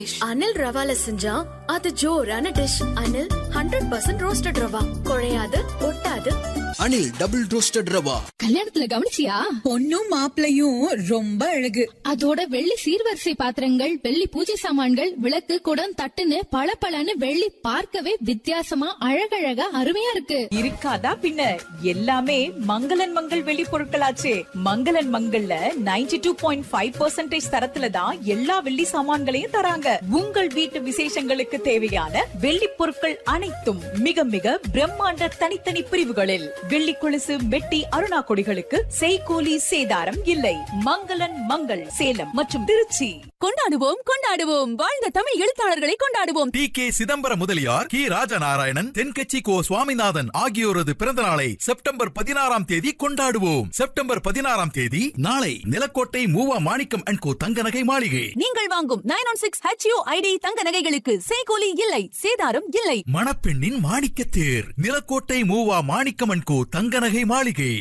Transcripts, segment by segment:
அனில் ரவால செஞ்சா அது ஜோரான dish Anil hundred percent roasted rava குழையாது ஒட்டாது அனில் டபுள் ரோஸ்டட் ரவா கல்யாணத்துல கவனிச்சியா பொண்ணும் மாப்பிளையும் ரொம்ப அழகு அதோட வெள்ளி சீர்வரிசை பாத்திரங்கள் வெள்ளி பூஜை சாமான்கள் விளக்கு குடம் தட்டுன்னு பளபளன்னு வெள்ளி பார்க்கவே வித்தியாசமா அழகழகா அருமையா இருக்கு இருக்காதா பின்ன எல்லாமே மங்களன் மங்கள் வெளி பொருட்களாச்சே மங்களன் மங்கள்ல 92.5% டூ பாயிண்ட் ஃபைவ் தரத்துல தான் எல்லா வெள்ளி சாமான்களையும் தராங்க உங்கள் வீட்டு விசேஷங்களுக்கு தேவையான வெள்ளி பொருட்கள் அனைத்தும் மிக மிக பிரம்மாண்ட தனித்தனி பிரிவுகளில் வெள்ளி கொலுசு மெட்டி அருணா கொடிகளுக்கு செய்கூலி சேதாரம் இல்லை மங்களன் மங்கள் சேலம் மற்றும் திருச்சி கொண்டாடுவோம் கொண்டாடுவோம் வாழ்ந்த தமிழ் எழுத்தாளர்களை கொண்டாடுவோம் டி கே சிதம்பரம் முதலியார் கி ராஜநாராயணன் தென்கட்சி கோ சுவாமிநாதன் ஆகியோரது பிறந்த நாளை செப்டம்பர் பதினாறாம் தேதி கொண்டாடுவோம் செப்டம்பர் பதினாறாம் தேதி நாளை நிலக்கோட்டை மூவா மாணிக்கம் அண்ட் கோ தங்க நகை மாளிகை நீங்கள் வாங்கும் nine one six HU ID தங்க நகைகளுக்கு சேகோலி இல்லை சேதாரம் இல்லை மணப்பெண்ணின் மாணிக்க தேர் நிலக்கோட்டை மூவா மாணிக்கம் அண்ட் கோ தங்க நகை மாளிகை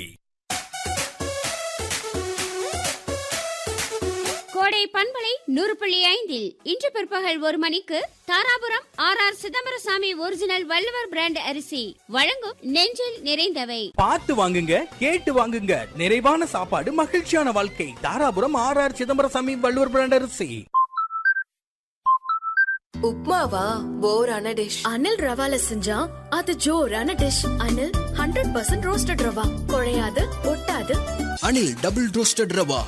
கோடை பண்பலை நூறு புள்ளி ஐந்தில் இன்று பிற்பகல் ஒரு மணிக்கு Dharapuram R R Chidambaraswamy original Valluvar brand அரிசி வழங்கும் நெஞ்சில் நிறைந்தவை பார்த்து வாங்குங்க கேட்டு வாங்குங்க நிறைவான சாப்பாடு மகிழ்ச்சியான வாழ்க்கை Dharapuram R R Chidambaraswamy Valluvar brand அரிசி உப்மாவா போரான டிஷ் அனில் ரவால செஞ்சா அது ஜோரான dish Anil hundred percent roasted rava குழையாது ஒட்டாது அனில் டபுள் ரோஸ்டட் ரவா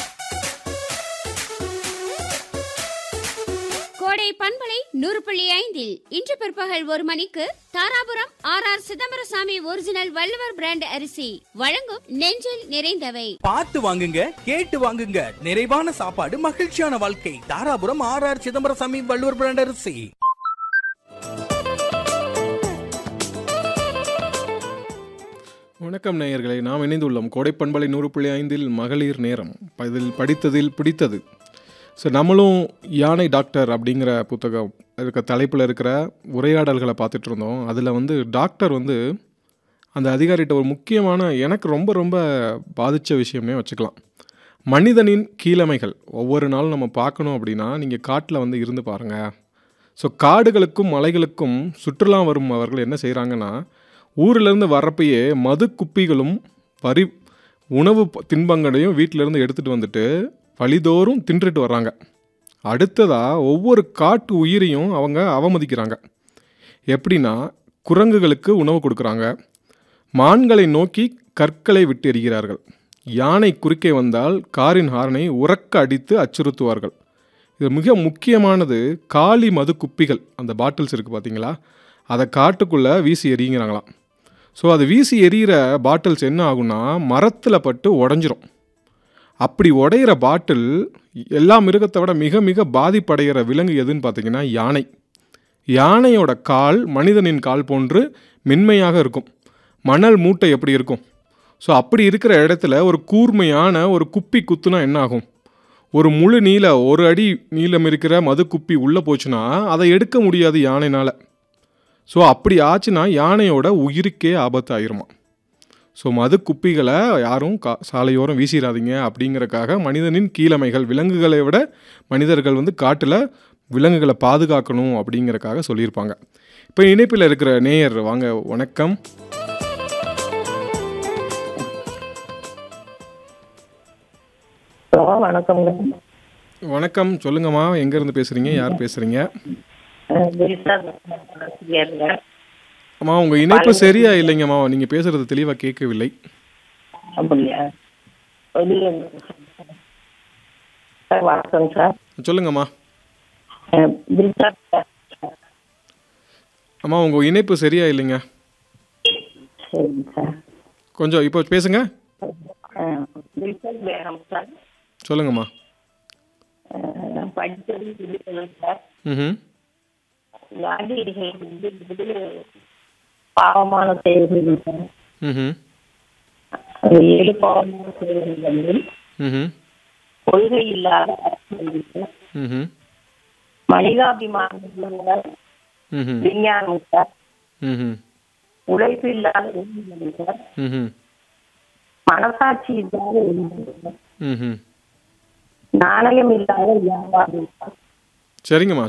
கோடை பண்பலை நூறு புள்ளி ஐந்தில் இன்று பிற்பகல் ஒரு மணிக்கு Dharapuram R R Chidambaraswamy original Valluvar brand அரிசி வழங்கும் நெஞ்சில் நிறைந்தவை பார்த்து வாங்குங்க கேட்டு வாங்குங்க நிறைவான சாப்பாடு மகிழ்ச்சியான வாழ்க்கை Dharapuram R R Chidambaraswamy Valluvar brand அரிசி வணக்கம் நேயர்களே நாம் இணைந்துள்ளோம் கோடைப்பண்பலை நூறு புள்ளி ஐந்தில் மகளிர் நேரம் இதில் படித்ததில் பிடித்தது ஸோ நம்மளும் யானை டாக்டர் அப்படிங்கிற புத்தகம் இருக்க தலைப்பில் இருக்கிற உரையாடல்களை பார்த்துட்டு இருந்தோம் அதில் வந்து டாக்டர் வந்து அந்த அதிகாரிகிட்ட ஒரு முக்கியமான எனக்கு ரொம்ப ரொம்ப பாதித்த விஷயம்னே வச்சுக்கலாம் மனிதனின் கீழமைகள் ஒவ்வொரு நாளும் நம்ம பார்க்கணும் அப்படின்னா நீங்கள் காட்டில் வந்து இருந்து பாருங்கள் ஸோ காடுகளுக்கும் மலைகளுக்கும் சுற்றுலா வரும் அவர்கள் என்ன செய்கிறாங்கன்னா ஊர்லேருந்து வர்றப்பயே மது குப்பிகளும் வரி உணவு ப- தின்பங்களையும் வீட்டிலேருந்து எடுத்துகிட்டு வந்துட்டு வழிதோறும் தின்றுட்டு வர்றாங்க அடுத்ததாக ஒவ்வொரு காட்டு உயிரையும் அவங்க அவமதிக்கிறாங்க எப்படின்னா குரங்குகளுக்கு உணவு கொடுக்குறாங்க மான்களை நோக்கி கற்களை விட்டு எறிகிறார்கள் யானை குறுக்கே வந்தால் காரின் ஹார்னை உறக்க அடித்து அச்சுறுத்துவார்கள் இது மிக முக்கியமானது காலி மது குப்பிகள் அந்த பாட்டில்ஸ் இருக்குது பார்த்தீங்களா அதை காட்டுக்குள்ளே வீசி எறிங்கிறாங்களாம் ஸோ அது வீசி எறிகிற பாட்டில்ஸ் என்ன ஆகும்னா மரத்தில் பட்டு உடஞ்சிரும் அப்படி உடையிற பாட்டில் எல்லா மிருகத்தை விட மிக மிக பாதிப்படைகிற விலங்கு எதுன்னு பார்த்தீங்கன்னா யானை யானையோட கால் மனிதனின் கால் போன்று மென்மையாக இருக்கும் மணல் மூட்டை எப்படி இருக்கும் ஸோ அப்படி இருக்கிற இடத்துல ஒரு கூர்மையான ஒரு குப்பி குத்துனா என்ன ஆகும் ஒரு முழு நீள ஒரு அடி நீளம் இருக்கிற மது குப்பி உள்ளே போச்சுன்னா அதை எடுக்க முடியாது யானைனால் ஸோ அப்படி ஆச்சுன்னா யானையோட உயிருக்கே ஆபத்து ஆயிருமா ஸோ மது குப்பிகளை யாரும் கா சாலையோரம் வீசிடாதீங்க அப்படிங்கறக்காக மனிதனின் கீழமைகள் விலங்குகளை விட மனிதர்கள் வந்து காட்டில் விலங்குகளை பாதுகாக்கணும் அப்படிங்கறக்காக சொல்லியிருப்பாங்க இப்போ இணைப்பில் இருக்கிற நேயர் வாங்க வணக்கம் ஹலோ வணக்கம்ங்க வணக்கம் சொல்லுங்கம்மா எங்கேருந்து பேசுகிறீங்க யார் பேசுகிறீங்க அஹ் கிரிசா ஆசிரியருங்க அம்மா உங்கள் இணைப்பு சரியா இல்லைங்கம்மா நீங்கள் பேசுகிறது தெளிவாக கேட்கவில்லை அப்படியா வெளியே சார் வணக்கம் சார் சொல்லுங்கம்மா அஹ் கிரிசா அம்மா உங்கள் இணைப்பு சரியா இல்லைங்க சரிங்க சார் கொஞ்சம் இப்போ பேசுங்க அஹ் கிரிசா வேகம் சார் சொல்லுங்கம்மா அஹ் நான் படித்தது இருக்கிறேன் சார் ம் காந்தியடிகள் வந்து இது பாவமான செயல்கள் சார் ம் அந்த ஏழு பாவமான செயல்கள் வந்து ம் கொள்கை இல்லாத அரசியல் சார். ம் மனிதாபிமானம் இல்லாத ம் விஞ்ஞானம் சார் ம் உழைப்பு இல்லாத உண்மைகள் சார் ம் மனசாட்சி இல்லாத உண்மைகள் சார் ம் நாணயம் இல்லாத வியாபாரம் சார் சரிங்கம்மா